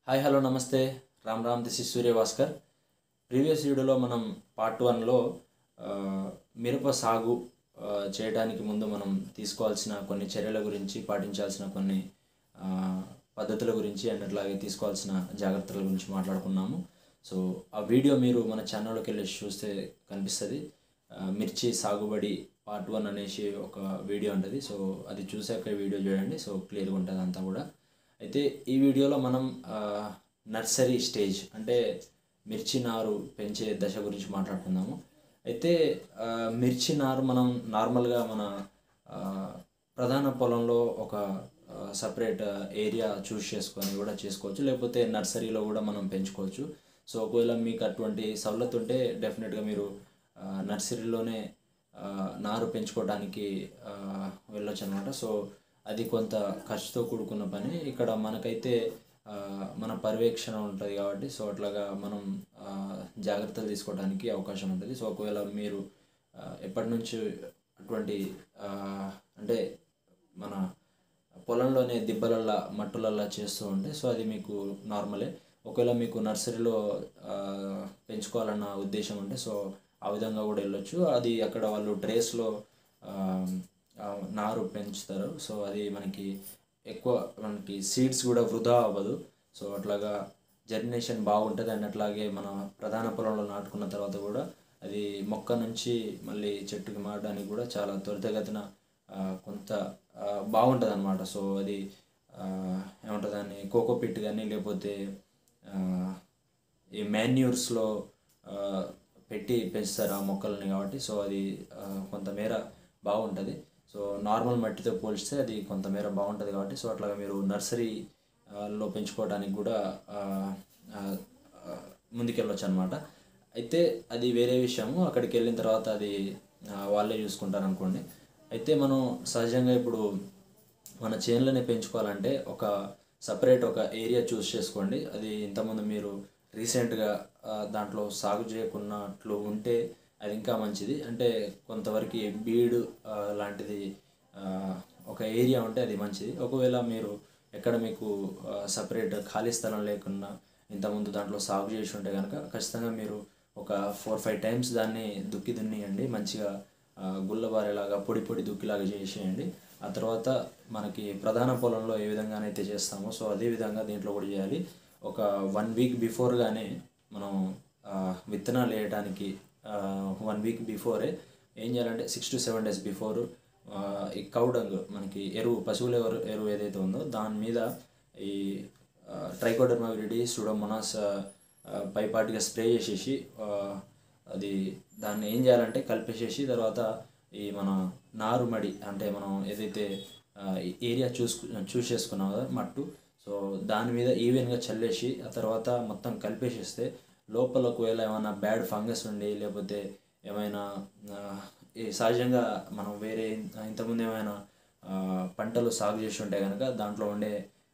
hi hello నమస్తే Ram Ram this is Surya Bhaskar previous వీడియోలో మనం పార్ట్ వన్లో మిరప సాగు ఆ, చేయడానికి ముందు మనం తీసుకోవాల్సిన కొన్ని చర్యల గురించి పాటించాల్సిన కొన్ని ఆ, పద్ధతుల గురించి అండ్ అట్లాగే తీసుకోవాల్సిన జాగ్రత్తల గురించి మాట్లాడుకున్నాము సో ఆ వీడియో మీరు మన ఛానల్లోకి వెళ్ళి చూస్తే కనిపిస్తుంది ఆ, మిర్చి సాగుబడి పార్ట్ వన్ అనేసి ఒక వీడియో ఉంటుంది సో అది చూసాక ఈ వీడియో చూడండి సో క్లియర్గా ఉంటుంది అంతా కూడా అయితే ఈ వీడియోలో మనం ఆ, నర్సరీ స్టేజ్ అంటే మిర్చి నారు పెంచే దశ గురించి మాట్లాడుకుందాము అయితే ఆ, మిర్చి నారు మనం నార్మల్గా మన ఆ, ప్రధాన పొలంలో ఒక సపరేట్ ఏరియా చూస్ చేసుకొని కూడా చేసుకోవచ్చు లేకపోతే నర్సరీలో కూడా మనం పెంచుకోవచ్చు సో ఒకవేళ మీకు అటువంటి సవలత్ ఉంటే డెఫినెట్గా మీరు ఆ, నర్సరీలోనే ఆ, నారు పెంచుకోవడానికి ఆ, వెళ్ళొచ్చు అనమాట సో అది కొంత ఖర్చుతో కూడుకున్న పని ఇక్కడ మనకైతే ఆ, మన పర్యవేక్షణ ఉంటుంది కాబట్టి సో అట్లాగా మనం ఆ, జాగ్రత్తలు తీసుకోవడానికి అవకాశం ఉంటుంది సో ఒకవేళ మీరు ఆ, ఎప్పటి నుంచి అటువంటి ఆ, అంటే మన పొలంలోనే దిబ్బలల్లా మట్టులల్లా చేస్తూ ఉంటే సో అది మీకు నార్మలే ఒకవేళ మీకు నర్సరీలో ఆ, పెంచుకోవాలన్న ఉద్దేశం ఉంటే సో ఆ విధంగా కూడా వెళ్ళొచ్చు అది అక్కడ వాళ్ళు ట్రేస్లో నారు పెంచుతారు సో అది మనకి ఎక్కువ మనకి సీడ్స్ కూడా వృధా అవ్వదు సో అట్లాగా జర్మినేషన్ బాగుంటుంది అండ్ అట్లాగే మన ప్రధాన పొలంలో నాటుకున్న తర్వాత కూడా అది మొక్క నుంచి మళ్ళీ చెట్టుకి మారడానికి కూడా చాలా త్వరితగతిన ఆ, కొంత బాగుంటుంది అనమాట సో అది ఆ, ఏమంటుంది దాన్ని కోకోపిట్ కానీ లేకపోతే ఆ, ఈ మాన్యూర్స్లో పెట్టి పెంచుతారు ఆ మొక్కల్ని కాబట్టి సో అది ఆ, కొంతమేర బాగుంటుంది సో నార్మల్ మట్టితో పోల్చితే అది కొంతమేర బాగుంటుంది కాబట్టి సో అట్లాగా మీరు నర్సరీ ఆ, లో పెంచుకోవడానికి కూడా ఆ, ఆ, ఆ, ముందుకెళ్ళొచ్చు అనమాట అయితే అది వేరే విషయము అక్కడికి వెళ్ళిన తర్వాత అది ఆ, వాళ్ళే చూసుకుంటారు అనుకోండి అయితే మనం సహజంగా ఇప్పుడు మన చేనులని పెంచుకోవాలంటే ఒక సపరేట్ ఒక ఏరియా చూస్ చేసుకోండి అది ఇంతకుముందు మీరు రీసెంట్గా ఆ, దాంట్లో సాగు చేయకున్నట్లు ఉంటే అది ఇంకా మంచిది అంటే కొంతవరకు బీడు ఆ, లాంటిది ఆ, ఒక ఏరియా ఉంటే అది మంచిది ఒకవేళ మీరు ఎక్కడ మీకు సపరేట్ ఖాళీ స్థలం లేకున్నా ఇంతకుముందు దాంట్లో సాగు చేసి ఉంటే కనుక ఖచ్చితంగా మీరు ఒక ఫోర్ ఫైవ్ టైమ్స్ దాన్ని దుక్కి దున్నియండి మంచిగా ఆ, గుల్లబారేలాగా పొడి పొడి దుక్కిలాగా చేసేయండి ఆ తర్వాత మనకి ప్రధాన పొలంలో ఏ విధంగానైతే చేస్తామో సో అదే విధంగా దీంట్లో కూడా చేయాలి ఒక వన్ వీక్ బిఫోర్గానే మనం ఆ, విత్తనాలు వేయడానికి వన్ వీక్ బిఫోరే ఏం చేయాలంటే six to seven days before ఈ కౌడంగ్ మనకి ఎరువు పశువుల ఎరువు ఎరువు ఏదైతే ఉందో దాని మీద ఈ ట్రైకోడర్మా విరిడి సుడోమోనాస్ పైపాటిగా స్ప్రే చేసేసి ఆ, అది దాన్ని ఏం చేయాలంటే కలిపేసేసి తర్వాత ఈ మన నారుమడి అంటే మనం ఏదైతే ఆ, ఈ ఏరియా చూసుకు చూస్ చేసుకున్నాం కదా మట్టు సో దాని మీద ఈవెన్గా చల్లేసి ఆ తర్వాత మొత్తం కలిపేసేస్తే లోపల ఒకవేళ ఏమైనా బ్యాడ్ ఫంగస్ ఉండి లేకపోతే ఏమైనా ఆ, ఈ సహజంగా మనం వేరే ఇంతకుముందు ఏమైనా ఆ, పంటలు సాగు చేసి ఉంటే కనుక దాంట్లో ఉండే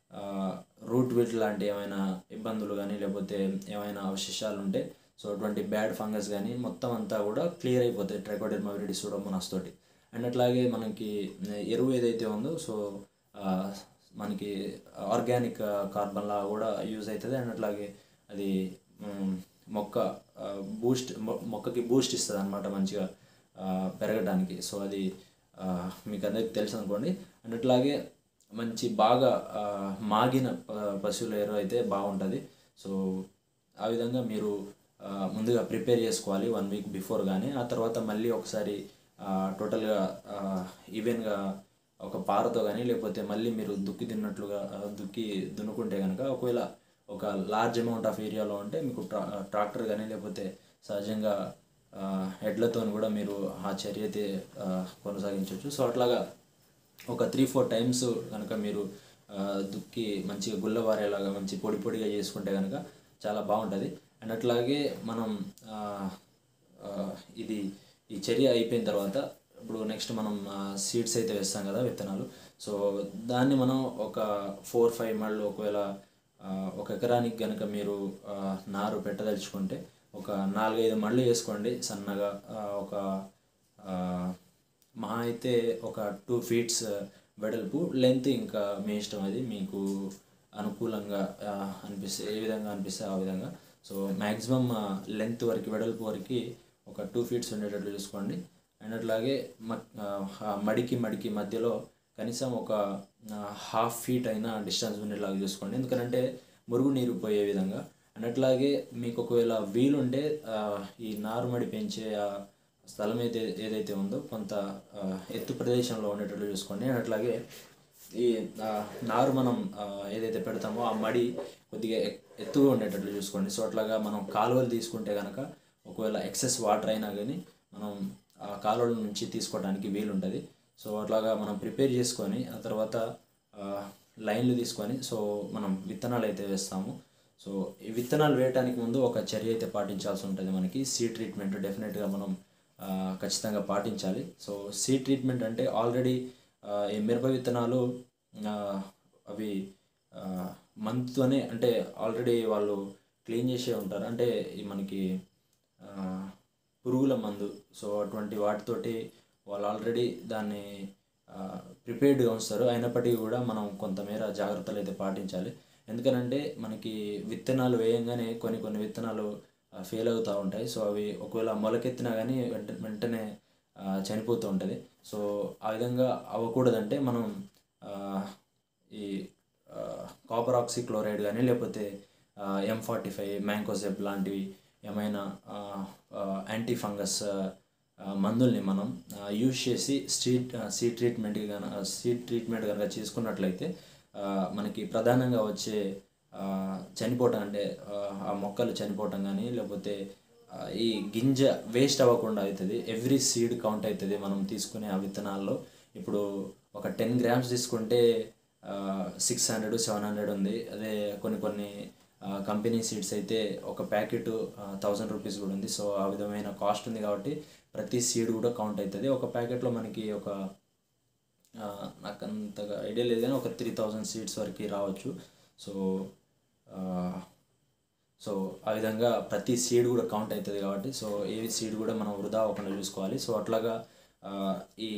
రూట్ విట్ లాంటి ఏమైనా ఇబ్బందులు కానీ లేకపోతే ఏమైనా అవశేషాలు ఉంటే సో అటువంటి బ్యాడ్ ఫంగస్ కానీ మొత్తం అంతా కూడా క్లియర్ అయిపోతాయి ట్రైకోడెర్మా విరిడి సూడోమోనాస్ తోటి అండ్ అట్లాగే మనకి ఎరువు ఏదైతే ఉందో సో ఆ, మనకి ఆర్గానిక్ కార్బన్ లా కూడా యూజ్ అవుతుంది అండ్ అట్లాగే అది మ్, మొక్క బూస్ట్ మొక్కకి బూస్ట్ ఇస్తుంది అనమాట మంచిగా ఆ, పెరగడానికి సో అది ఆ, మీకు అందరికి తెలుసు అనుకోండి అండ్ అట్లాగే మంచి బాగా ఆ, మాగిన ప- పశువుల ఎరువు అయితే బాగుంటుంది సో ఆ విధంగా మీరు ఆ, ముందుగా ప్రిపేర్ చేసుకోవాలి వన్ వీక్ బిఫోర్ కానీ ఆ తర్వాత మళ్ళీ ఒకసారి టోటల్గా ఈవెన్గా ఒక పారతో కానీ లేకపోతే మళ్ళీ మీరు దుక్కి తిన్నట్లుగా ఆ, దుక్కి దున్నుకుంటే కనుక ఒకవేళ ఒక లార్జ్ అమౌంట్ ఆఫ్ ఏరియాలో ఉంటే మీకు ట్రా ట్రాక్టర్ కానీ లేకపోతే సహజంగా ఆ, ఎడ్లతో కూడా మీరు ఆ చర్య అయితే ఆ, కొనసాగించవచ్చు సో అట్లాగా ఒక త్రీ ఫోర్ టైమ్స్ కనుక మీరు ఆ, దుక్కి మంచిగా గుల్లవారేలాగా మంచి పొడి పొడిగా చేసుకుంటే కనుక చాలా బాగుంటుంది అండ్ అట్లాగే మనం ఆ, ఆ, ఇది ఈ చర్య అయిపోయిన తర్వాత ఇప్పుడు నెక్స్ట్ మనం సీడ్స్ అయితే వేస్తాం కదా విత్తనాలు సో దాన్ని మనం ఒక ఫోర్ ఫైవ్ మళ్ళు ఒకవేళ ఆ, ఒక ఎకరానికి కనుక మీరు ఆ, నారు పెట్టదలుచుకుంటే ఒక నాలుగైదు మళ్ళు వేసుకోండి సన్నగా ఆ, ఒక ఆ, మహా అయితే ఒక టూ ఫీట్స్ వెడల్పు లెంత్ ఇంకా మీ ఇష్టం అది మీకు అనుకూలంగా ఆ, అనిపిస్తే ఏ విధంగా అనిపిస్తే ఆ విధంగా సో మ్యాక్సిమం లెంత్ వరకు వెడల్పు వరకు ఒక టూ ఫీట్స్ ఉండేటట్లు చూసుకోండి అండ్ అట్లాగే మ- ఆ, ఆ మడికి మడికి మధ్యలో కనీసం ఒక హాఫ్ ఫీట్ అయినా డిస్టెన్స్ ఉండేలాగా చూసుకోండి ఎందుకంటే మురుగు నీరు పోయే విధంగా అండ్ అట్లాగే మీకు ఒకవేళ వీలుంటే ఆ, ఈ నారుమడి పెంచే ఆ స్థలం అయితే ఏదైతే ఉందో కొంత ఆ, ఎత్తు ప్రదేశంలో ఉండేటట్లు చూసుకోండి అండ్ అట్లాగే ఈ ఆ, నారు మనం ఆ, ఏదైతే పెడతామో ఆ మడి కొద్దిగా ఎక్- ఎత్తుగా ఉండేటట్లు చూసుకోండి సో అట్లాగా మనం కాలువలు తీసుకుంటే కనుక ఒకవేళ ఎక్సెస్ వాటర్ అయినా కానీ మనం ఆ కాలువల నుంచి తీసుకోవడానికి వీలుంటుంది సో అట్లాగా మనం ప్రిపేర్ చేసుకొని ఆ తర్వాత ఆ, లైన్లు తీసుకొని సో మనం విత్తనాలు అయితే వేస్తాము సో ఈ విత్తనాలు వేయడానికి ముందు ఒక చర్య అయితే పాటించాల్సి ఉంటుంది మనకి సీడ్ ట్రీట్మెంట్ డెఫినెట్గా మనం ఆ, ఖచ్చితంగా పాటించాలి సో సీడ్ ట్రీట్మెంట్ అంటే ఆల్రెడీ ఈ మిరప విత్తనాలు ఆ, అవి ఆ, మందుతోనే అంటే ఆల్రెడీ వాళ్ళు క్లీన్ చేసే ఉంటారు అంటే ఈ మనకి ఆ, పురుగుల మందు సో అటువంటి వాటితోటి వాళ్ళు ఆల్రెడీ దాన్ని ప్రిపేర్డ్గా ఉంచుతారు అయినప్పటికీ కూడా మనం కొంతమేర జాగ్రత్తలు అయితే పాటించాలి ఎందుకనంటే మనకి విత్తనాలు వేయంగానే కొన్ని కొన్ని విత్తనాలు ఫెయిల్ అవుతూ ఉంటాయి సో అవి ఒకవేళ మొలకెత్తినా కానీ వెంట వెంటనే ఆ, చనిపోతూ ఉంటుంది సో ఆ విధంగా అవ్వకూడదంటే మనం ఆ, ఈ కాపర్ ఆక్సీ క్లోరైడ్ కానీ లేకపోతే ఎం ఫార్టీ ఫైవ్ మ్యాంకోసెప్ లాంటివి ఏమైనా యాంటీ ఫంగస్ మందుల్ని మనం యూజ్ చేసి స్ట్రీట్ సీడ్ ట్రీట్మెంట్ కనుక సీడ్ ట్రీట్మెంట్ కనుక చేసుకున్నట్లయితే ఆ, మనకి ప్రధానంగా వచ్చే ఆ, చనిపోవటం అంటే ఆ, ఆ మొక్కలు చనిపోవటం కానీ లేకపోతే ఆ, ఈ గింజ వేస్ట్ అవ్వకుండా అవుతుంది ఎవ్రీ సీడ్ కౌంట్ అవుతుంది మనం తీసుకునే ఆ విత్తనాల్లో ఇప్పుడు ఒక టెన్ గ్రామ్స్ తీసుకుంటే సిక్స్ హండ్రెడ్ సెవెన్ హండ్రెడ్ ఉంది అదే కొన్ని కొన్ని కంపెనీ సీడ్స్ అయితే ఒక ప్యాకెట్ థౌజండ్ రూపీస్ కూడా ఉంది సో ఆ విధమైన కాస్ట్ ఉంది కాబట్టి ప్రతి సీడ్ కూడా కౌంట్ అవుతుంది ఒక ప్యాకెట్లో మనకి ఒక ఆ, నాకు అంతగా ఐడియా లేదు కానీ ఒక త్రీ థౌజండ్ సీట్స్ వరకు రావచ్చు సో ఆ, సో ఆ విధంగా ప్రతి సీడ్ కూడా కౌంట్ అవుతుంది కాబట్టి సో ఏ సీడ్ కూడా మనం వృధా అవ్వకుండా చూసుకోవాలి సో అట్లాగా ఆ, ఈ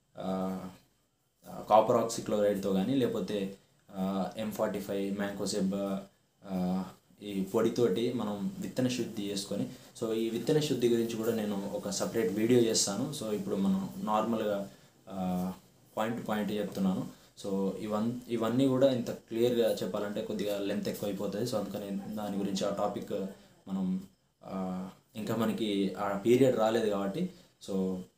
కాపర్ ఆక్సిక్లోరైడ్తో కానీ లేకపోతే ఎం ఫార్టీ ఫైవ్ మ్యాంకోసెబ్ ఈ పొడితోటి మనం విత్తన శుద్ధి చేసుకొని సో ఈ విత్తన శుద్ధి గురించి కూడా నేను ఒక సపరేట్ వీడియో చేస్తాను సో ఇప్పుడు మనం నార్మల్గా పాయింట్ పాయింట్ చెప్తున్నాను సో ఇవన్ ఇవన్నీ కూడా ఇంత క్లియర్గా చెప్పాలంటే కొద్దిగా లెంత్ ఎక్కువ అయిపోతుంది సో అందుకని దాని గురించి ఆ టాపిక్ మనం ఆ, ఇంకా మనకి ఆ పీరియడ్ రాలేదు కాబట్టి సో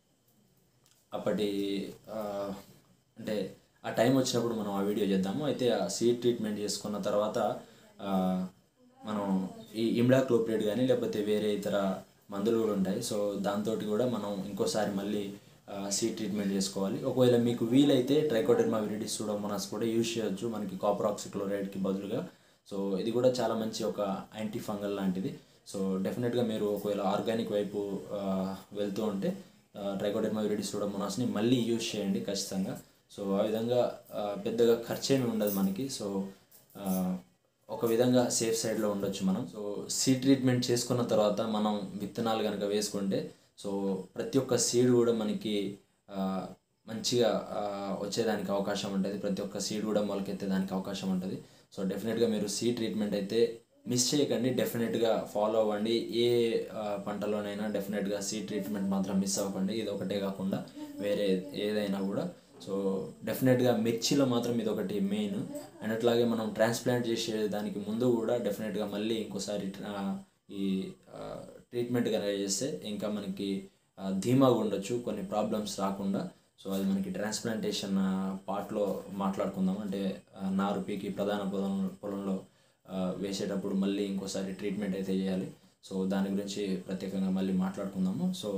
అప్పటి ఆ, అంటే ఆ టైం వచ్చినప్పుడు మనం ఆ వీడియో చేద్దాము అయితే ఆ సీడ్ ట్రీట్మెంట్ చేసుకున్న తర్వాత ఆ, మనం ఈ ఇమ్డాక్లోప్రేట్ కానీ లేకపోతే వేరే ఇతర మందులు కూడా ఉంటాయి సో దాంతో కూడా మనం ఇంకోసారి మళ్ళీ సీడ్ ట్రీట్మెంట్ చేసుకోవాలి ఒకవేళ మీకు వీలైతే ట్రైకోడెర్మా విరిడిస్ సూడోమోనాస్ కూడా యూజ్ చేయొచ్చు మనకి కాపర్ ఆక్సిక్లోరైడ్కి బదులుగా సో ఇది కూడా చాలా మంచి ఒక యాంటీ ఫంగల్ లాంటిది సో డెఫినెట్గా మీరు ఒకవేళ ఆర్గానిక్ వైపు ఆ, వెళ్తూ ఉంటే ట్రైకోడెర్మా విరిడిస్ సూడోమోనాస్ని మళ్ళీ యూజ్ చేయండి ఖచ్చితంగా సో ఆ విధంగా ఆ, పెద్దగా ఖర్చు ఏమి ఉండదు మనకి సో ఆ, ఒక విధంగా సేఫ్ సైడ్లో ఉండొచ్చు మనం సో సీడ్ ట్రీట్మెంట్ చేసుకున్న తర్వాత మనం విత్తనాలు కనుక వేసుకుంటే సో ప్రతి ఒక్క సీడ్ కూడా మనకి ఆ, మంచిగా ఆ, వచ్చేదానికి అవకాశం ఉంటుంది ప్రతి ఒక్క సీడ్ కూడా మొలకెత్తేదానికి అవకాశం ఉంటుంది సో డెఫినెట్గా మీరు సీడ్ ట్రీట్మెంట్ అయితే మిస్ చేయకండి డెఫినెట్గా ఫాలో అవ్వండి ఏ ఆ, పంటలోనైనా డెఫినెట్గా సీడ్ ట్రీట్మెంట్ మాత్రం మిస్ అవ్వకండి ఇది ఒకటే కాకుండా వేరే ఏదైనా కూడా సో డెఫినెట్గా మిర్చిలో మాత్రం ఇది ఒకటి మెయిన్ అండ్ అట్లాగే మనం ట్రాన్స్ప్లాంట్ చేసే దానికి ముందు కూడా డెఫినెట్గా మళ్ళీ ఇంకోసారి ఆ, ఈ ట్రీట్మెంట్ కనుక చేస్తే ఇంకా మనకి ఆ, ధీమాగా ఉండొచ్చు కొన్ని ప్రాబ్లమ్స్ రాకుండా సో అది మనకి ట్రాన్స్ప్లాంటేషన్ పార్ట్లో మాట్లాడుకుందాం అంటే ఆ, నారు పీకి ప్రధాన పొలం పొలంలో ఆ, వేసేటప్పుడు మళ్ళీ ఇంకోసారి ట్రీట్మెంట్ అయితే చేయాలి సో దాని గురించి ప్రత్యేకంగా మళ్ళీ మాట్లాడుకుందాము సో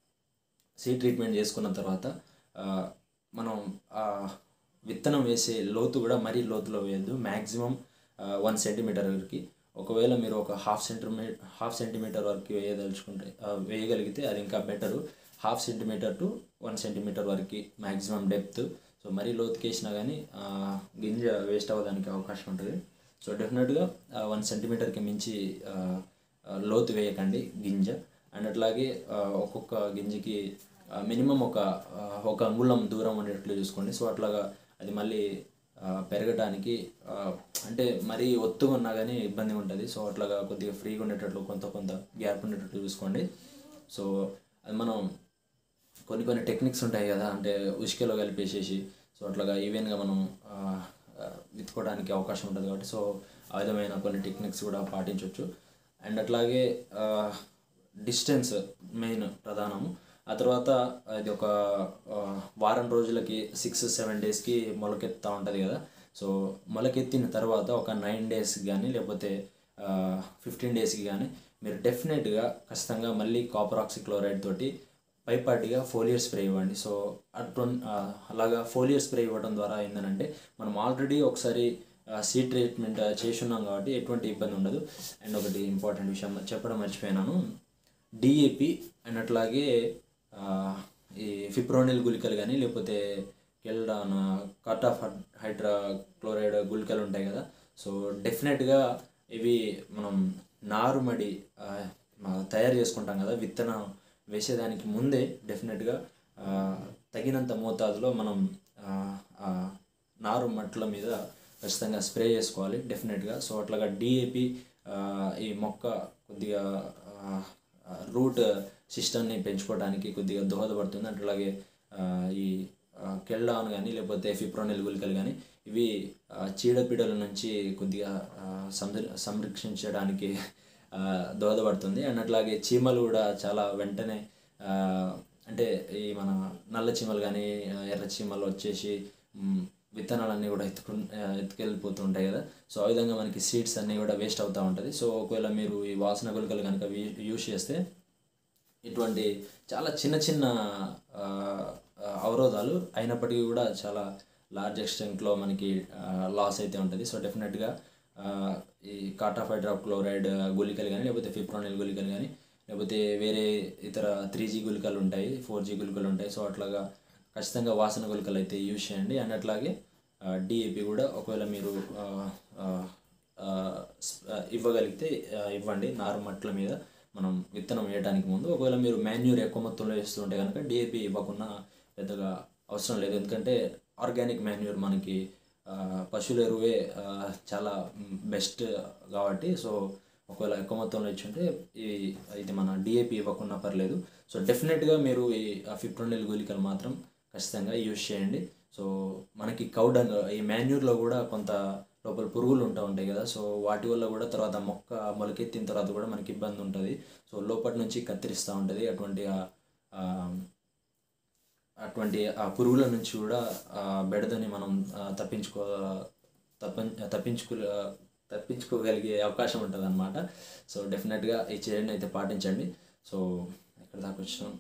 సీ ట్రీట్మెంట్ చేసుకున్న తర్వాత ఆ, మనం ఆ విత్తనం వేసే లోతు కూడా మరీ లోతులో వేయద్దు మ్యాక్సిమం వన్ సెంటీమీటర్ వరకు ఒకవేళ మీరు ఒక హాఫ్ సెంటీమీటర్ హాఫ్ సెంటీమీటర్ వరకు వేయదలుచుకుంటే ఆ, వేయగలిగితే అది ఇంకా better half centimeter to one centimeter వరకు మ్యాక్సిమం డెప్త్ సో మరీ లోతుకి వేసినా కానీ ఆ, గింజ వేస్ట్ అవ్వడానికి అవకాశం ఉంటుంది సో డెఫినెట్గా వన్ సెంటీమీటర్కి మించి ఆ, ఆ, లోతు వేయకండి గింజ అండ్ అట్లాగే ఆ, ఒక్కొక్క గింజకి మినిమం ఒక ఆ, ఒక అంగుళం దూరం ఉండేటట్లు చూసుకోండి సో అట్లాగా అది మళ్ళీ ఆ, పెరగడానికి ఆ, అంటే మరీ ఒత్తుగా ఉన్నా కానీ ఇబ్బందిగా ఉంటుంది సో అట్లాగా కొద్దిగా ఫ్రీగా ఉండేటట్లు కొంత కొంత గ్యాప్ ఉండేటట్లు చూసుకోండి సో అది మనం కొన్ని కొన్ని టెక్నిక్స్ ఉంటాయి కదా అంటే ఉసుకలో కలిపేసేసి సో అట్లాగా ఈవెన్గా మనం ఆ, ఆ, విత్తుకోవడానికి అవకాశం ఉంటుంది కాబట్టి సో ఆ విధమైన కొన్ని టెక్నిక్స్ కూడా పాటించవచ్చు అండ్ అట్లాగే డిస్టెన్స్ మెయిన్ ప్రధానము ఆ తర్వాత అది ఒక ఆ, వారం రోజులకి సిక్స్ సెవెన్ డేస్కి మొలకెత్తుతూ ఉంటుంది కదా సో మొలకెత్తిన తర్వాత ఒక నైన్ డేస్కి కానీ లేకపోతే ఫిఫ్టీన్ డేస్కి కానీ మీరు డెఫినెట్గా ఖచ్చితంగా మళ్ళీ కాపర్ ఆక్సిక్లోరైడ్ తోటి పైపాటిగా ఫోలియర్ స్ప్రే ఇవ్వండి సో అటు అలాగా ఫోలియర్ స్ప్రే ఇవ్వడం ద్వారా ఏంటంటే మనం ఆల్రెడీ ఒకసారి సీ ట్రీట్మెంట్ చేసి ఉన్నాం కాబట్టి ఎటువంటి ఇబ్బంది ఉండదు అండ్ ఒకటి ఇంపార్టెంట్ విషయం చెప్పడం మర్చిపోయినాను డిఏపి అండ్ అట్లాగే ఆ, ఈ ఫిప్రోనిల్ గుళికలు కానీ లేకపోతే Caldan cartap hydrochloride గుళికలు ఉంటాయి కదా సో డెఫినెట్గా ఇవి మనం నారుమడి ఆ, మ- తయారు చేసుకుంటాం కదా విత్తనం వేసేదానికి ముందే డెఫినెట్గా ఆ, తగినంత మోతాదులో మనం ఆ, ఆ నారు మట్ల మీద ఖచ్చితంగా స్ప్రే చేసుకోవాలి డెఫినెట్గా సో అట్లాగా డిఏపి ఈ మొక్క కొద్దిగా రూట్ సిస్టమ్ని పెంచుకోవడానికి కొద్దిగా దోహదపడుతుంది అట్లాగే ఆ, ఈ కెల్డాన్ కానీ లేకపోతే ఫిప్రోనిల్ గుళికలు కానీ ఇవి ఆ, చీడపీడల నుంచి కొద్దిగా ఆ, సంర సంరక్షించడానికి ఆ, దోహదపడుతుంది అండ్ అట్లాగే చీమలు కూడా చాలా వెంటనే ఆ, అంటే ఈ మన నల్ల చీమలు కానీ ఎర్ర చీమలు వచ్చేసి మ్, విత్తనాలన్నీ కూడా ఎత్తుకు ఎత్తుకెళ్ళిపోతూ ఉంటాయి కదా సో ఆ విధంగా మనకి సీడ్స్ అన్నీ కూడా వేస్ట్ అవుతూ ఉంటుంది సో ఒకవేళ మీరు ఈ వాసన గుళికలు కనుక యూజ్ చేస్తే ఇటువంటి చాలా చిన్న చిన్న ఆ, ఆ, అవరోధాలు అయినప్పటికీ కూడా చాలా లార్జ్ ఎక్స్టెంట్లో మనకి లాస్ అయితే ఉంటుంది సో డెఫినెట్గా ఈ కాటాఫైడ్రా క్లోరైడ్ గుళికలు కానీ లేకపోతే ఫిప్రోనిల్ గుళికలు కానీ లేకపోతే వేరే ఇతర త్రీ జీ గుళికలు ఉంటాయి ఫోర్ జీ గుళికలు ఉంటాయి సో అట్లాగా ఖచ్చితంగా వాసన గుళికలు అయితే యూజ్ చేయండి అండ్ అట్లాగే డిఏపి కూడా ఒకవేళ మీరు ఆ, ఆ, ఆ, స్- ఆ, ఇవ్వగలిగితే ఆ, ఇవ్వండి నారు మట్ల మీద మనం విత్తనం వేయడానికి ముందు ఒకవేళ మీరు మాన్యూర్ ఎక్కువ మొత్తంలో వేస్తుంటే కనుక డిఏపి ఇవ్వకుండా పెద్దగా అవసరం లేదు ఎందుకంటే ఆర్గానిక్ మాన్యూర్ మనకి ఆ, పశువుల ఎరువే ఆ, చాలా బెస్ట్ కాబట్టి సో ఒకవేళ ఎక్కువ మొత్తంలో ఇచ్చుంటే ఈ ఇది మన డిఏపి ఇవ్వకుండా పర్లేదు సో డెఫినెట్గా మీరు ఈ ఫిప్రోనిల్ గుళికలు మాత్రం ఖచ్చితంగా యూజ్ చేయండి సో మనకి కౌడంగ్ ఈ మాన్యూర్లో కూడా కొంత లోపల పురుగులు ఉంటా ఉంటాయి కదా సో వాటి వల్ల కూడా తర్వాత మొక్క మొలకెత్తిన తర్వాత కూడా మనకి ఇబ్బంది ఉంటుంది సో లోపటి నుంచి కత్తిరిస్తూ ఉంటుంది అటువంటి ఆ- ఆ, అటువంటి ఆ పురుగుల నుంచి కూడా ఆ బెడదని మనం ఆ, తప్పించుకో తప్ప తప్పించుకో తప్పించుకోగలిగే అవకాశం ఉంటుంది అనమాట సో డెఫినెట్గా ఈ చర్యని అయితే పాటించండి సో ఎక్కడ దాకా వచ్చినాం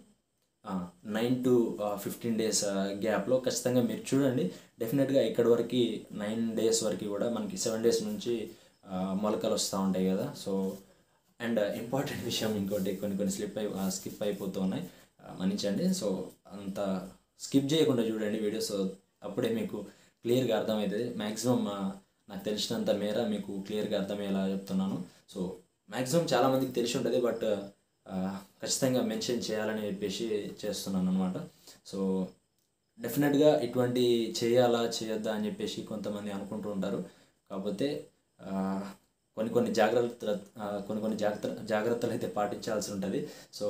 నైన్ టు ఫిఫ్టీన్ డేస్ గ్యాప్లో ఖచ్చితంగా మీరు చూడండి డెఫినెట్గా ఇక్కడ వరకు నైన్ డేస్ వరకు కూడా మనకి సెవెన్ డేస్ నుంచి ఆ, మొలకలు వస్తూ ఉంటాయి కదా సో అండ్ ఇంపార్టెంట్ విషయం ఇంకోటి కొన్ని కొన్ని స్లిప్ అయి స్కిప్ అయిపోతూ ఉన్నాయి ఆ, మన్నించండి సో అంత స్కిప్ చేయకుండా చూడండి వీడియో సో అప్పుడే మీకు క్లియర్గా అర్థమవుతుంది మ్యాక్సిమం నాకు తెలిసినంత మేర మీకు క్లియర్గా అర్థమయ్యేలా చెప్తున్నాను సో మ్యాక్సిమం చాలామందికి తెలిసి ఉంటుంది బట్ ఖచ్చితంగా మెన్షన్ చేయాలని చెప్పేసి చేస్తున్నాను అనమాట సో డెఫినెట్గా ఇటువంటి చేయాలా చేయొద్దా అని చెప్పేసి కొంతమంది అనుకుంటూ ఉంటారు కాకపోతే ఆ, కొన్ని కొన్ని జాగ్రత్త ఆ, కొన్ని కొన్ని జాగ్రత్త జాగ్రత్తలు అయితే పాటించాల్సి ఉంటుంది సో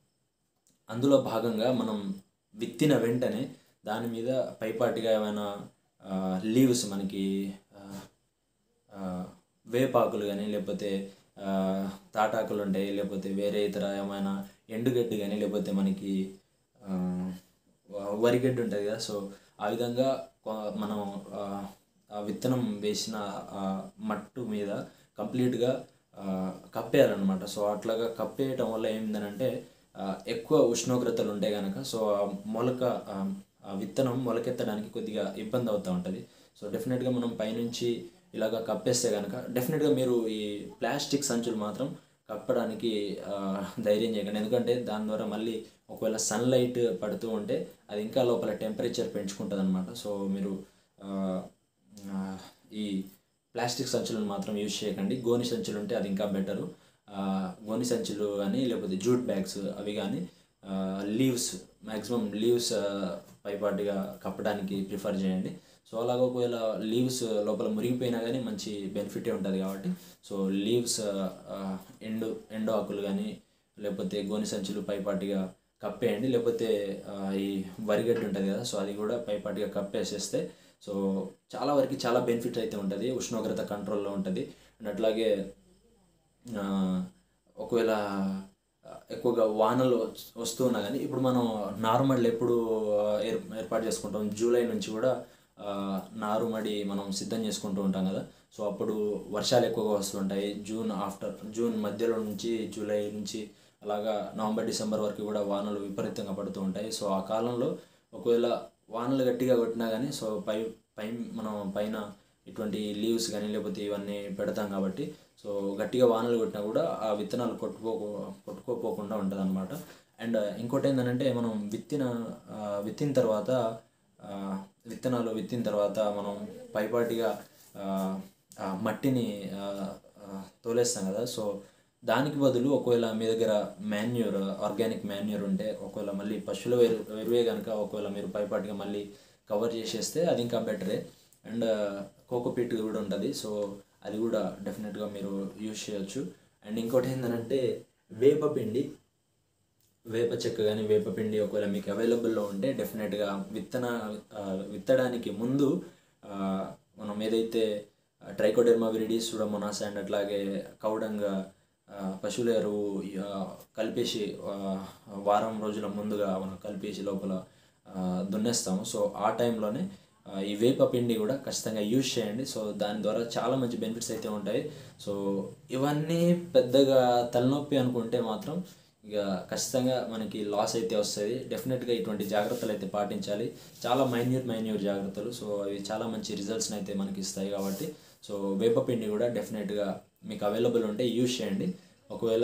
అందులో భాగంగా మనం విత్తిన వెంటనే దాని మీద పైపాటిగా ఏమైనా లీవ్స్ మనకి ఆ, ఆ, వేపాకులు కానీ లేకపోతే ఆ, తాటాకులు ఉంటాయి లేకపోతే వేరే ఇతర ఏమైనా ఎండుగడ్డి కానీ లేకపోతే మనకి ఆ, వ- వరిగడ్డి ఉంటుంది కదా సో ఆ విధంగా కొ- మనం ఆ, ఆ విత్తనం వేసిన ఆ మట్టు మీద కంప్లీట్గా కప్పేయాలన్నమాట సో అట్లాగా కప్పేయటం వల్ల ఏంటంటే ఎక్కువ ఉష్ణోగ్రతలు ఉంటాయి కనుక సో ఆ మొలక ఆ, ఆ విత్తనం మొలకెత్తడానికి కొద్దిగా ఇబ్బంది అవుతూ ఉంటుంది సో డెఫినెట్గా మనం పైనుంచి ఇలాగ కప్పేస్తే కనుక డెఫినెట్గా మీరు ఈ ప్లాస్టిక్ సంచులు మాత్రం కప్పడానికి ఆ, ధైర్యం చేయకండి ఎందుకంటే దాని ద్వారా మళ్ళీ ఒకవేళ సన్లైట్ పడుతూ ఉంటే అది ఇంకా లోపల టెంపరేచర్ పెంచుకుంటుంది అనమాట సో మీరు ఆ, ఆ, ఈ ప్లాస్టిక్ సంచులను మాత్రం యూజ్ చేయకండి గోని సంచులు ఉంటే అది ఇంకా బెటరు గోని సంచులు కానీ లేకపోతే జూట్ బ్యాగ్స్ అవి కానీ లీవ్స్ మ్యాక్సిమం లీవ్స్ పైపాటిగా కప్పడానికి ప్రిఫర్ చేయండి సో అలాగ ఒకవేళ లీవ్స్ లోపల మురిగిపోయినా కానీ మంచి బెనిఫిటే ఉంటుంది కాబట్టి సో లీవ్స్ ఎండు ఎండు ఆకులు కానీ లేకపోతే గోని సంచులు పైపాటిగా కప్పేయండి లేకపోతే ఆ, ఈ వరిగడ్డి ఉంటుంది కదా సో అది కూడా పైపాటిగా కప్పేసేస్తే సో చాలా వరకు చాలా బెనిఫిట్ అయితే ఉంటుంది ఉష్ణోగ్రత కంట్రోల్లో ఉంటుంది అండ్ అట్లాగే ఆ, ఒకవేళ ఎక్కువగా వానలు వస్- వస్తూ ఉన్నా కానీ ఇప్పుడు మనం నారుమడి ఎప్పుడు ఏర్ ఏర్పాటు చేసుకుంటాం జూలై నుంచి కూడా ఆ, నారుమడి మనం సిద్ధం చేసుకుంటూ ఉంటాం కదా సో అప్పుడు వర్షాలు ఎక్కువగా వస్తుంటాయి జూన్ ఆఫ్టర్ జూన్ మధ్యలో నుంచి జూలై నుంచి అలాగా నవంబర్ డిసెంబర్ వరకు కూడా వానలు విపరీతంగా పడుతూ ఉంటాయి సో ఆ కాలంలో ఒకవేళ వానలు గట్టిగా కొట్టినా కానీ సో పై పై మనం పైన ఇటువంటి లీవ్స్ కానీ లేకపోతే ఇవన్నీ పెడతాం కాబట్టి సో గట్టిగా వానలు కొట్టినా కూడా ఆ విత్తనాలు కొట్టుకో కొట్టుకోపోకుండా ఉంటుంది అనమాట అండ్ ఇంకోటి ఏంటంటే మనం విత్తిన ఆ, విత్తిన తర్వాత ఆ, విత్తనాలు విత్తిన తర్వాత మనం పైపాటిగా ఆ, ఆ మట్టిని ఆ, ఆ, తోలేస్తాం కదా సో దానికి బదులు ఒకవేళ మీ దగ్గర మాన్యూర్ ఆర్గానిక్ మాన్యూర్ ఉంటే ఒకవేళ మళ్ళీ పశువుల ఎరు ఎరువే కనుక ఒకవేళ మీరు పైపాటిగా మళ్ళీ కవర్ చేసేస్తే అది ఇంకా బెటరే అండ్ కోకోపీట్ కూడా ఉంటుంది సో అది కూడా డెఫినెట్గా మీరు యూజ్ చేయొచ్చు అండ్ ఇంకోటి ఏంటంటే వేపపిండి వేప చెక్క కానీ వేపపిండి ఒకవేళ మీకు అవైలబుల్లో ఉంటే డెఫినెట్గా విత్తన ఆ, విత్తడానికి ముందు ఆ, మనం ఏదైతే ట్రైకోడెర్మా విరిడీస్ సుడమోనాస్ అండ్ అట్లాగే కౌడంగా ఆ, పశువుల ఎరువు ఆ, కలిపేసి ఆ, వారం రోజుల ముందుగా మనం కలిపేసి లోపల ఆ, దున్నేస్తాము సో ఆ టైంలోనే ఆ, ఈ వేప పిండి కూడా ఖచ్చితంగా యూజ్ చేయండి సో దాని ద్వారా చాలా మంచి బెనిఫిట్స్ అయితే ఉంటాయి సో ఇవన్నీ పెద్దగా తలనొప్పి అనుకుంటే మాత్రం ఇక ఖచ్చితంగా మనకి లాస్ అయితే వస్తుంది డెఫినెట్గా ఇటువంటి జాగ్రత్తలు అయితే పాటించాలి చాలా మైన్యూట్ మైన్యూట్ జాగ్రత్తలు సో అవి చాలా మంచి రిజల్ట్స్ని అయితే మనకి ఇస్తాయి కాబట్టి సో వేపపిండి కూడా డెఫినెట్గా మీకు అవైలబుల్ ఉంటే యూజ్ చేయండి ఒకవేళ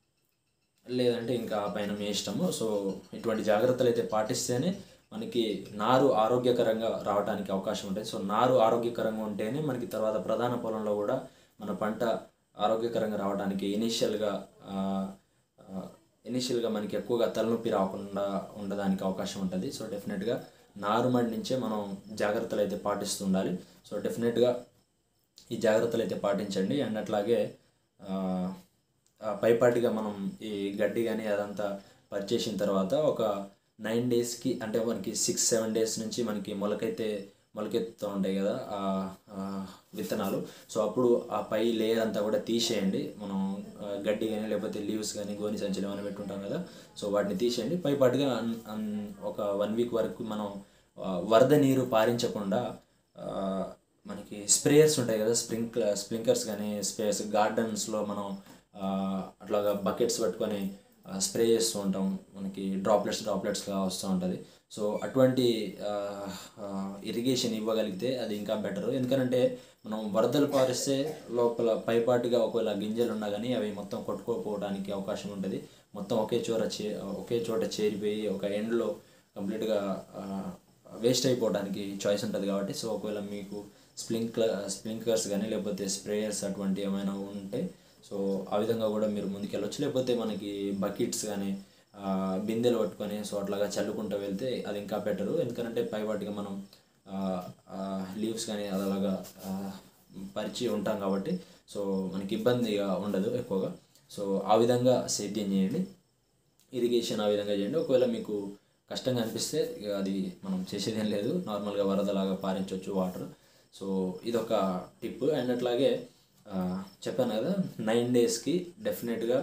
లేదంటే ఇంకా ఆ పైన మీ ఇష్టము సో ఇటువంటి జాగ్రత్తలు అయితే పాటిస్తేనే మనకి నారు ఆరోగ్యకరంగా రావడానికి అవకాశం ఉంటుంది సో నారు ఆరోగ్యకరంగా ఉంటేనే మనకి తర్వాత ప్రధాన పొలంలో కూడా మన పంట ఆరోగ్యకరంగా రావడానికి ఇనీషియల్గా ఇనీషియల్గా మనకి ఎక్కువగా తలనొప్పి రాకుండా ఉండడానికి అవకాశం ఉంటుంది సో డెఫినెట్గా నారుమడి నుంచే మనం జాగ్రత్తలు అయితే పాటిస్తూ ఉండాలి సో డెఫినెట్గా ఈ జాగ్రత్తలు అయితే పాటించండి అండ్ అట్లాగే ఆ, ఆ పైపాటిగా మనం ఈ గడ్డి కానీ అదంతా పరిచేసిన తర్వాత ఒక నైన్ డేస్కి అంటే మనకి సిక్స్ సెవెన్ డేస్ నుంచి మనకి మొలకైతే మొలకెత్తుతూ ఉంటాయి కదా ఆ ఆ విత్తనాలు సో అప్పుడు ఆ పై లేయర్ అంతా కూడా తీసేయండి మనం ఆ, గడ్డి కానీ లేకపోతే లీవ్స్ కానీ గోని సంచులు ఏమైనా పెట్టుంటాం కదా సో వాటిని తీసేయండి పైపాటిగా అన్- అన్- ఒక వన్ వీక్ వరకు మనం ఆ, వరద నీరు పారించకుండా ఆ, మనకి స్ప్రేయర్స్ ఉంటాయి కదా స్ప్రింక్ స్ప్రింకర్స్ కానీ స్ప్రేయర్స్ గార్డెన్స్లో మనం ఆ, అట్లాగా బకెట్స్ పట్టుకొని స్ప్రే చేస్తూ ఉంటాం మనకి డ్రాప్లెట్స్ డ్రాప్లెట్స్గా వస్తూ ఉంటుంది సో అటువంటి ఇరిగేషన్ ఇవ్వగలిగితే అది ఇంకా బెటర్ ఎందుకంటే మనం వరదలు పారిస్తే లోపల పైపాటిగా ఒకవేళ గింజలు ఉన్నా కానీ అవి మొత్తం కొట్టుకోపోవడానికి అవకాశం ఉంటుంది మొత్తం ఒకే చోట చే ఒకే చోట చేరిపోయి ఒక ఎండ్లో కంప్లీట్గా వేస్ట్ అయిపోవడానికి చాయిస్ ఉంటుంది కాబట్టి సో ఒకవేళ మీకు స్ప్రింక్లర్ స్ప్రింక్లర్స్ కానీ లేకపోతే స్ప్రేయర్స్ అటువంటి ఏమైనా ఉంటే సో ఆ విధంగా కూడా మీరు ముందుకెళ్ళొచ్చు లేకపోతే మనకి బకెట్స్ కానీ ఆ, బిందెలు పట్టుకొని సో అట్లాగా చల్లుకుంటూ వెళ్తే అది ఇంకా బెటరు ఎందుకంటే పైవాటిగా మనం లీవ్స్ కానీ అలాగా ఆ, పరిచి ఉంటాం కాబట్టి సో మనకి ఇబ్బందిగా ఉండదు ఎక్కువగా సో ఆ విధంగా సేద్యం చేయండి ఇరిగేషన్ ఆ విధంగా చేయండి ఒకవేళ మీకు కష్టంగా అనిపిస్తే ఇక అది మనం చేసేదేం లేదు నార్మల్గా వరదలాగా పారించవచ్చు వాటర్ సో ఇదొక టిప్ అండ్ అట్లాగే ఆ, చెప్పాను కదా నైన్ డేస్కి డెఫినెట్గా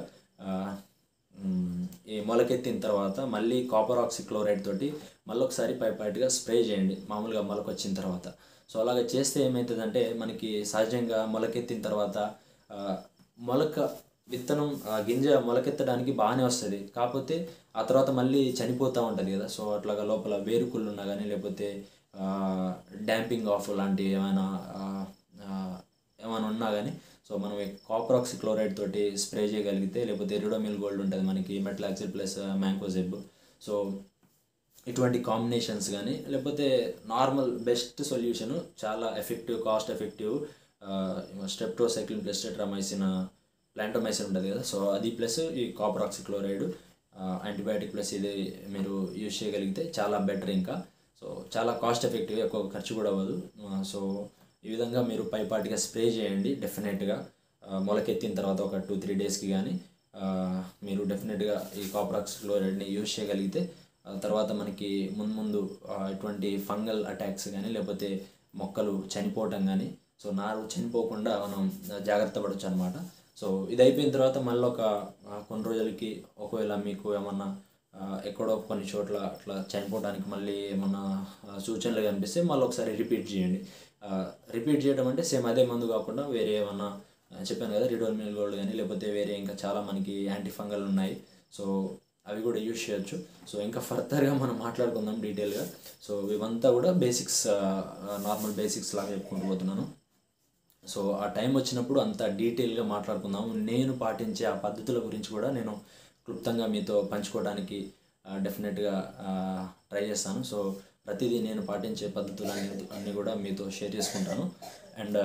ఈ మొలకెత్తిన తర్వాత మళ్ళీ కాపర్ ఆక్సిక్లోరైడ్ తోటి మళ్ళీ ఒకసారి పైపాటిగా స్ప్రే చేయండి మామూలుగా మొలక వచ్చిన తర్వాత సో అలాగ చేస్తే ఏమవుతుందంటే మనకి సహజంగా మొలకెత్తిన తర్వాత ఆ, మొలక విత్తనం ఆ గింజ మొలకెత్తడానికి బాగానే వస్తుంది కాకపోతే ఆ తర్వాత మళ్ళీ చనిపోతూ ఉంటుంది కదా సో అట్లాగా లోపల వేరుకుళ్ళు ఉన్నా కానీ లేకపోతే డ్యాంపింగ్ ఆఫ్ లాంటి ఏమైనా ఆ, ఆ, ఏమైనా ఉన్నా కానీ సో మనం కాపర్ ఆక్సిక్లోరైడ్ తోటి స్ప్రే చేయగలిగితే లేకపోతే రిడోమిల్ గోల్డ్ ఉంటుంది మనకి మెట్లాక్సిల్ ప్లస్ మ్యాంకోజెబ్ సో ఇటువంటి కాంబినేషన్స్ కానీ లేకపోతే నార్మల్ బెస్ట్ సొల్యూషన్ చాలా effective cost effective streptocycline plus tetramycin plantomycin ఉంటుంది కదా సో అది ప్లస్ ఈ కాపర్ ఆక్సిక్లోరైడ్ యాంటీబయాటిక్ ప్లస్ ఇది మీరు యూజ్ చేయగలిగితే చాలా బెటర్ ఇంకా సో సో చాలా కాస్ట్ ఎఫెక్టివ్ ఎక్కువ ఖర్చు కూడా అవ్వదు ఆ, సో ఈ విధంగా మీరు పైపాటిగా స్ప్రే చేయండి డెఫినెట్గా ఆ, మొలకెత్తిన తర్వాత ఒక టూ త్రీ డేస్కి కానీ ఆ, మీరు డెఫినెట్గా ఈ కాపరాక్స్ క్లోరైడ్ని యూజ్ చేయగలిగితే ఆ తర్వాత మనకి ముందు ముందు ఆ, ఎటువంటి ఫంగల్ అటాక్స్ కానీ లేకపోతే మొక్కలు చనిపోవటం కానీ సో నారు చనిపోకుండా మనం జాగ్రత్త పడవచ్చు అనమాట సో ఇది అయిపోయిన తర్వాత మళ్ళీ ఒక ఆ, కొన్ని రోజులకి ఒకవేళ మీకు ఏమన్నా ఆ, ఎక్కడో కొన్ని చోట్ల అట్లా చనిపోవడానికి మళ్ళీ ఏమన్నా ఆ, సూచనలు కనిపిస్తే మళ్ళీ ఒకసారి రిపీట్ చేయండి రిపీట్ చేయడం అంటే సేమ్ అదే మందు కాకుండా వేరే ఏమన్నా ఆ, చెప్పాను కదా రిడోర్మిల్ గోల్డ్ కానీ లేకపోతే వేరే ఇంకా చాలా మనకి యాంటీ ఫంగల్ ఉన్నాయి సో అవి కూడా యూజ్ చేయొచ్చు సో ఇంకా ఫర్దర్గా మనం మాట్లాడుకుందాం డీటెయిల్గా సో ఇవంతా కూడా బేసిక్స్ నార్మల్ బేసిక్స్ లాగా చెప్పుకుంటూ పోతున్నాను సో ఆ టైం వచ్చినప్పుడు అంత డీటెయిల్గా మాట్లాడుకుందాము నేను పాటించే ఆ పద్ధతుల గురించి కూడా నేను క్లుప్తంగా మీతో పంచుకోవడానికి డెఫినెట్గా ట్రై చేస్తాను సో ప్రతిదీ నేను పాటించే పద్ధతులు అన్ని అన్నీ కూడా మీతో షేర్ చేసుకుంటాను అండ్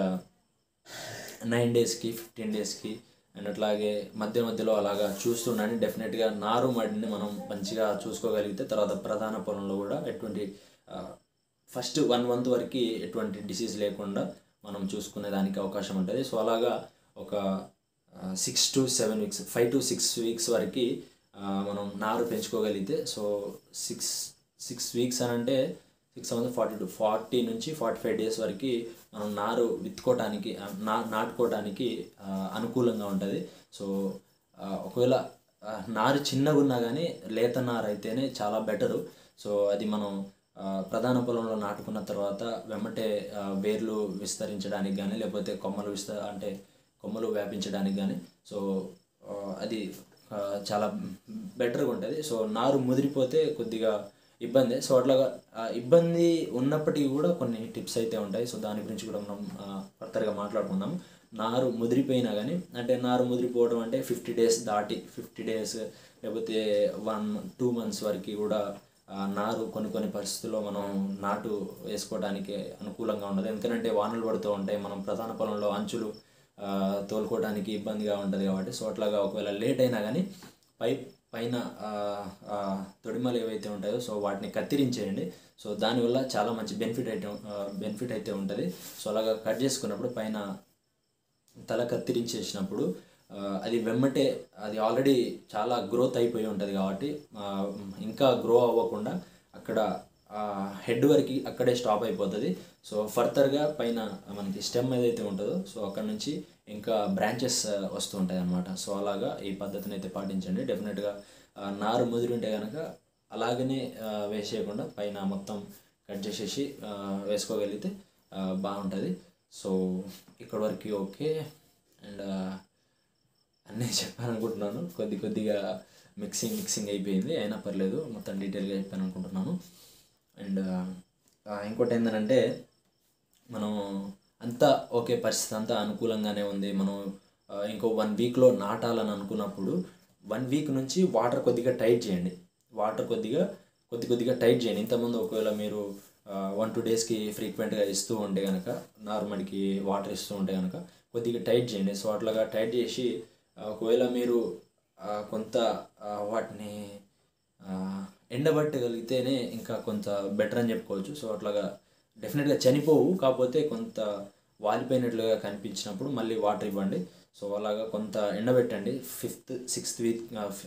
నైన్ డేస్కి ఫిఫ్టీన్ డేస్కి అండ్ అట్లాగే మధ్య మధ్యలో అలాగా చూస్తుండని డెఫినెట్గా నారు మడిని మనం మంచిగా చూసుకోగలిగితే తర్వాత ప్రధాన పొలంలో కూడా ఎటువంటి ఫస్ట్ వన్ మంత్ వరకు ఎటువంటి డిసీజ్ లేకుండా మనం చూసుకునే దానికి అవకాశం ఉంటుంది సో అలాగా ఒక six to seven weeks five to six weeks వరకు మనం నారు పెంచుకోగలిగితే సో సిక్స్ సిక్స్ వీక్స్ అని అంటే six month forty to forty నుంచి ఫార్టీ ఫైవ్ డేస్ వరకు మనం నారు విత్తుకోవటానికి ఆ, నా నాటుకోవటానికి ఆ, అనుకూలంగా ఉంటుంది సో ఆ, ఒకవేళ ఆ, నారు చిన్నగా ఉన్నా కానీ లేత నారు అయితేనే చాలా బెటరు సో అది మనం ఆ, ప్రధాన పొలంలో నాటుకున్న తర్వాత వెంబటే ఆ, వేర్లు విస్తరించడానికి కానీ లేకపోతే కొమ్మలు విస్త అంటే కొమ్మలు వ్యాపించడానికి కానీ సో ఆ, అది ఆ, చాలా బెటర్గా ఉంటుంది సో నారు ముదిరిపోతే కొద్దిగా ఇబ్బంది సో అట్లాగా ఆ, ఇబ్బంది ఉన్నప్పటికీ కూడా కొన్ని టిప్స్ అయితే ఉంటాయి సో దాని గురించి కూడా మనం ఫర్దర్గా మాట్లాడుకుందాం నారు ముదిరిపోయినా కానీ అంటే నారు ముదిరిపోవడం అంటే ఫిఫ్టీ డేస్ దాటి ఫిఫ్టీ డేస్ లేకపోతే వన్ టూ మంత్స్ వరకు కూడా ఆ, నారు కొన్ని కొన్ని పరిస్థితుల్లో మనం నాటు వేసుకోవడానికి అనుకూలంగా ఉండదు ఎందుకంటే వానలు పడుతూ ఉంటాయి మనం ప్రధాన పొలంలో అంచులు ఆ, తోలుకోవడానికి ఇబ్బందిగా ఉంటుంది కాబట్టి సో అట్లాగా ఒకవేళ లేట్ అయినా కానీ పై పైన ఆ, ఆ, తొడిమలు ఏవైతే ఉంటాయో సో వాటిని కత్తిరించేయండి సో దానివల్ల చాలా మంచి బెనిఫిట్ అయితే బెనిఫిట్ అయితే ఉంటుంది సో అలాగా కట్ చేసుకున్నప్పుడు పైన తల కత్తిరించేసినప్పుడు ఆ, అది వెమ్మటే అది ఆల్రెడీ చాలా గ్రోత్ అయిపోయి ఉంటుంది కాబట్టి ఆ, ఇంకా గ్రో అవ్వకుండా అక్కడ హెడ్ వరకు అక్కడే స్టాప్ అయిపోతుంది సో ఫర్దర్గా పైన మనకి స్టెమ్ ఏదైతే ఉంటుందో సో అక్కడ నుంచి ఇంకా బ్రాంచెస్ వస్తూ ఉంటాయి అన్నమాట సో అలాగా ఈ పద్ధతిని అయితే పాటించండి డెఫినెట్గా నారు ముదిరి ఉంటే కనుక అలాగనే ఆ, వేసేయకుండా పైన మొత్తం కట్ చేసేసి ఆ, వేసుకోగలిగితే ఆ, బాగుంటుంది సో ఇక్కడ వరకు ఓకే అండ్ అన్నీ చెప్పాలనుకుంటున్నాను కొద్ది కొద్దిగా మిక్సింగ్ మిక్సింగ్ అయిపోయింది అయినా పర్లేదు మొత్తం డీటెయిల్గా చెప్పాను అనుకుంటున్నాను అండ్ ఇంకోటి ఏంటంటే మనం అంతా ఓకే పరిస్థితి అంతా అనుకూలంగానే ఉంది మనం ఆ, ఇంకో వన్ వీక్లో నాటాలని అనుకున్నప్పుడు వన్ వీక్ నుంచి వాటర్ కొద్దిగా టైట్ చేయండి వాటర్ కొద్దిగా కొద్ది కొద్దిగా టైట్ చేయండి ఇంతకుముందు ఒకవేళ మీరు వన్ టూ డేస్కి ఫ్రీక్వెంట్గా ఇస్తూ ఉంటే కనుక నార్మల్కి వాటర్ ఇస్తూ ఉంటే కనుక కొద్దిగా టైట్ చేయండి సో అట్లాగా టైట్ చేసి ఆ, ఒకవేళ మీరు ఆ, కొంత ఆ, వాటిని ఆ, ఎండబట్టగలిగితేనే ఇంకా కొంత బెటర్ అని చెప్పుకోవచ్చు సో అట్లాగా డెఫినెట్గా చనిపోవు కాకపోతే కొంత వాలిపోయినట్లుగా కనిపించినప్పుడు మళ్ళీ వాటర్ ఇవ్వండి సో అలాగా కొంత ఎండబెట్టండి fifth sixth week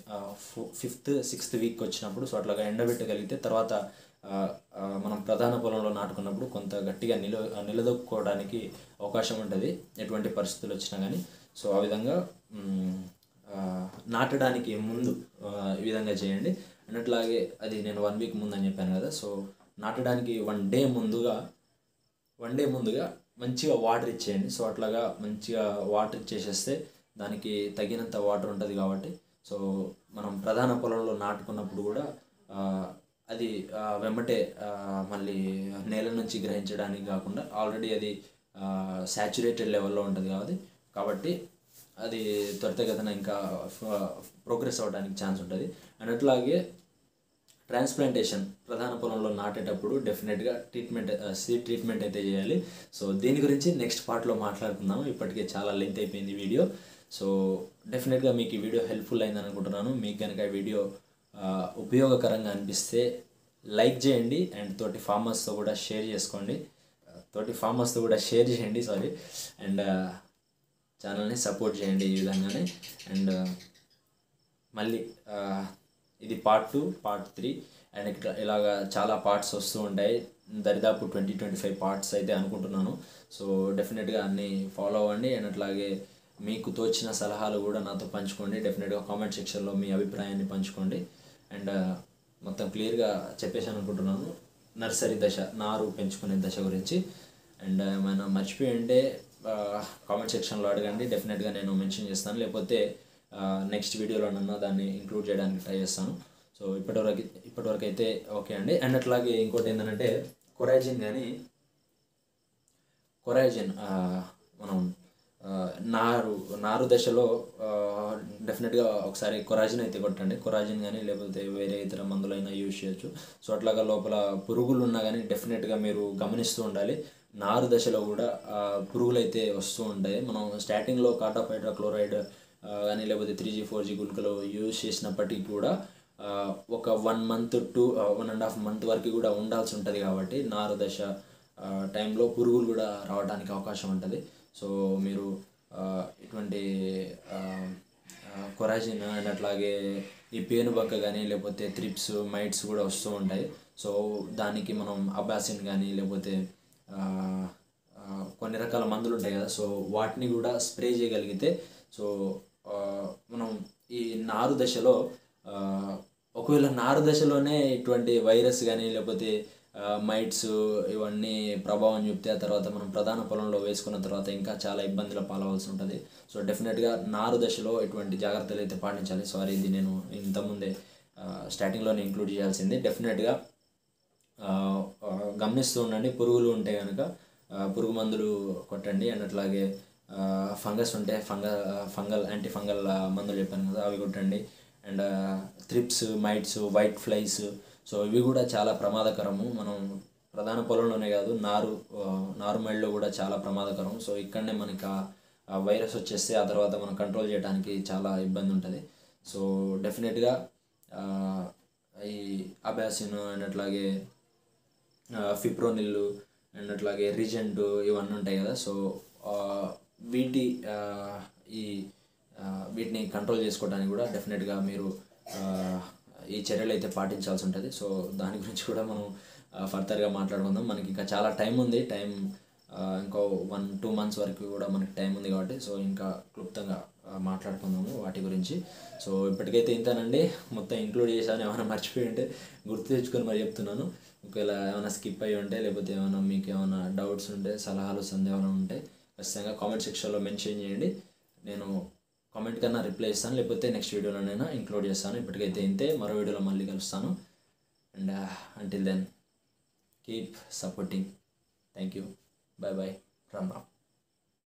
fifth sixth week వచ్చినప్పుడు సో అట్లాగా ఎండబెట్టగలిగితే తర్వాత ఆ, ఆ, మనం ప్రధాన పొలంలో నాటుకున్నప్పుడు కొంత గట్టిగా నిల నిలదొక్కుకోవడానికి అవకాశం ఉంటుంది ఎటువంటి పరిస్థితులు వచ్చినా కానీ సో ఆ విధంగా మ్, ఆ, నాటడానికి ముందు ఆ, ఈ విధంగా చేయండి అన్నట్లాగే అది నేను వన్ వీక్ ముందు అని చెప్పాను కదా సో నాటడానికి వన్ డే ముందుగా వన్ డే ముందుగా మంచిగా వాటర్ ఇచ్చేయండి సో అట్లాగా మంచిగా వాటర్ ఇచ్చేసేస్తే దానికి తగినంత వాటర్ ఉంటుంది కాబట్టి సో మనం ప్రధాన పొలంలో నాటుకున్నప్పుడు కూడా ఆ, అది ఆ, వెంబటే ఆ, మళ్ళీ నేల నుంచి గ్రహించడానికి కాకుండా ఆల్రెడీ అది శాచురేటెడ్ లెవెల్లో ఉంటుంది కాబట్టి కాబట్టి అది త్వరితగతిన ఇంకా ప్రోగ్రెస్ అవ్వడానికి ఛాన్స్ ఉంటుంది అండ్ అట్లాగే ట్రాన్స్ప్లాంటేషన్ ప్రధాన పొలంలో నాటేటప్పుడు డెఫినెట్గా ట్రీట్మెంట్ సీడ్ ట్రీట్మెంట్ అయితే చేయాలి సో దీని గురించి నెక్స్ట్ పార్ట్లో మాట్లాడుకుందాము ఇప్పటికే చాలా లెంత్ అయిపోయింది వీడియో సో డెఫినెట్గా మీకు ఈ వీడియో హెల్ప్ఫుల్ అయిందని అనుకుంటున్నాను మీకు కనుక ఈ వీడియో ఆ, ఉపయోగకరంగా అనిపిస్తే లైక్ చేయండి అండ్ తోటి ఫార్మర్స్తో కూడా షేర్ చేసుకోండి తోటి ఫార్మర్స్తో కూడా షేర్ చేయండి సారీ అండ్ ఛానల్ని సపోర్ట్ చేయండి ఈ విధంగానే అండ్ మళ్ళీ ఆ, ఇది part two part three and ఇక్కడ ఇలాగ చాలా పార్ట్స్ వస్తూ ఉంటాయి దరిదాపు ట్వంటీ ట్వంటీ ఫైవ్ పార్ట్స్ అయితే అనుకుంటున్నాను సో డెఫినెట్గా అన్నీ ఫాలో అవ్వండి అండ్ అట్లాగే మీకు తోచిన సలహాలు కూడా నాతో పంచుకోండి డెఫినెట్గా కామెంట్ సెక్షన్లో మీ అభిప్రాయాన్ని పంచుకోండి అండ్ మొత్తం క్లియర్గా చెప్పేసాను అనుకుంటున్నాను నర్సరీ దశ నారు పెంచుకునే దశ గురించి అండ్ ఏమైనా మర్చిపోయి ఉంటే కామెంట్ సెక్షన్లో అడగండి డెఫినెట్గా నేను మెన్షన్ చేస్తాను లేకపోతే నెక్స్ట్ వీడియోలోనన్నా దాన్ని ఇంక్లూడ్ చేయడానికి ట్రై చేస్తాను సో ఇప్పటివరకు ఇప్పటివరకు అయితే ఓకే అండి అండ్ అట్లాగే ఇంకోటి ఏంటంటే కొరాజిన్ కానీ కొరాజిన్ మనం ఆ, నారు నారు దశలో డెఫినెట్గా ఒకసారి కొరాజిన్ అయితే కొట్టండి కొరాజిన్ కానీ లేకపోతే వేరే ఇతర మందులైనా యూజ్ చేయొచ్చు సో అట్లాగా లోపల పురుగులు ఉన్నా కానీ డెఫినెట్గా మీరు గమనిస్తూ ఉండాలి నారు దశలో కూడా ఆ, పురుగులు అయితే వస్తూ ఉంటాయి మనం స్టార్టింగ్లో కాటాఫ్ హైడ్రోక్లోరైడ్ కానీ లేకపోతే త్రీ జీ ఫోర్ జీ గుళికలు యూజ్ చేసినప్పటికీ కూడా ఆ, ఒక one month to one and half month వరకు కూడా ఉండాల్సి ఉంటుంది కాబట్టి నారు దశ ఆ, టైంలో పురుగులు కూడా రావడానికి అవకాశం ఉంటుంది సో మీరు ఆ, ఇటువంటి కొరాజిన్ అండ్ అట్లాగే ఈ పేనుబంక కానీ లేకపోతే త్రిప్స్ మైట్స్ కూడా వస్తూ ఉంటాయి సో దానికి మనం అబాసిన్ కానీ లేకపోతే ఆ, ఆ, కొన్ని రకాల మందులు ఉంటాయి కదా సో వాటిని కూడా స్ప్రే చేయగలిగితే సో ఆ, మనం ఈ నారు దశలో ఆ, ఒకవేళ నారు దశలోనే ఇటువంటి వైరస్ కానీ లేకపోతే మైట్స్ ఇవన్నీ ప్రభావం చూపితే ఆ తర్వాత మనం ప్రధాన పొలంలో వేసుకున్న తర్వాత ఇంకా చాలా ఇబ్బందుల పాలవలసి ఉంటుంది సో డెఫినెట్గా నారు దశలో ఇటువంటి జాగ్రత్తలు అయితే పాటించాలి సారీ ఇది నేను ఇంతకుముందే స్టార్టింగ్లోనే ఇంక్లూడ్ చేయాల్సింది డెఫినెట్గా ఆ, ఆ, గమనిస్తూ ఉండండి పురుగులు ఉంటే కనుక ఆ, పురుగు మందులు కొట్టండి అండ్ అట్లాగే ఫంగస్ ఉంటే ఫంగ ఫంగల్ యాంటీ ఫంగల్ మందులు చెప్పాను కదా అవి కొట్టండి and thrips mites whiteflies so ఇవి కూడా చాలా ప్రమాదకరము మనం ప్రధాన పొలంలోనే కాదు నారు ఆ, నారుమడిలో కూడా చాలా ప్రమాదకరం సో ఇక్కడనే మనకి ఆ- ఆ వైరస్ వచ్చేస్తే ఆ తర్వాత మనం కంట్రోల్ చేయడానికి చాలా ఇబ్బంది ఉంటుంది సో డెఫినెట్గా ఈ అబాసిన్ అండ్ అట్లాగే ఫిప్రోనిల్లు అండ్ అట్లాగే రిజెంట్ ఇవన్నీ ఉంటాయి కదా సో ఆ, వీటి ఆ, ఈ ఆ, వీటిని కంట్రోల్ చేసుకోవడానికి కూడా డెఫినెట్గా మీరు ఆ, ఈ చర్యలు అయితే పాటించాల్సి ఉంటుంది సో దాని గురించి కూడా మనం ఫర్దర్గా మాట్లాడుకుందాం మనకి ఇంకా చాలా టైం ఉంది టైం ఆ, ఇంకో వన్ టూ మంత్స్ వరకు కూడా మనకి టైం ఉంది కాబట్టి సో ఇంకా క్లుప్తంగా ఆ, మాట్లాడుకుందాము వాటి గురించి సో ఇప్పటికైతే ఇంతేనండి మొత్తం ఇంక్లూడ్ చేశాను ఏమైనా మర్చిపోయి ఉంటే గుర్తు తెచ్చుకొని మరి చెప్తున్నాను ఒకవేళ ఏమైనా స్కిప్ అయ్యి ఉంటే లేకపోతే ఏమైనా మీకు ఏమైనా డౌట్స్ ఉంటే సలహాలు సందేహాలు ఉంటే ఖచ్చితంగా కామెంట్ సెక్షన్లో మెన్షన్ చేయండి నేను కామెంట్ కన్నా రిప్లై ఇస్తాను లేకపోతే నెక్స్ట్ వీడియోలోనైనా ఇంక్లూడ్ చేస్తాను ఇప్పటికైతే ఇంతే మరో వీడియోలో మళ్ళీ కలుస్తాను and until then keep supporting thank you bye bye Ram Ram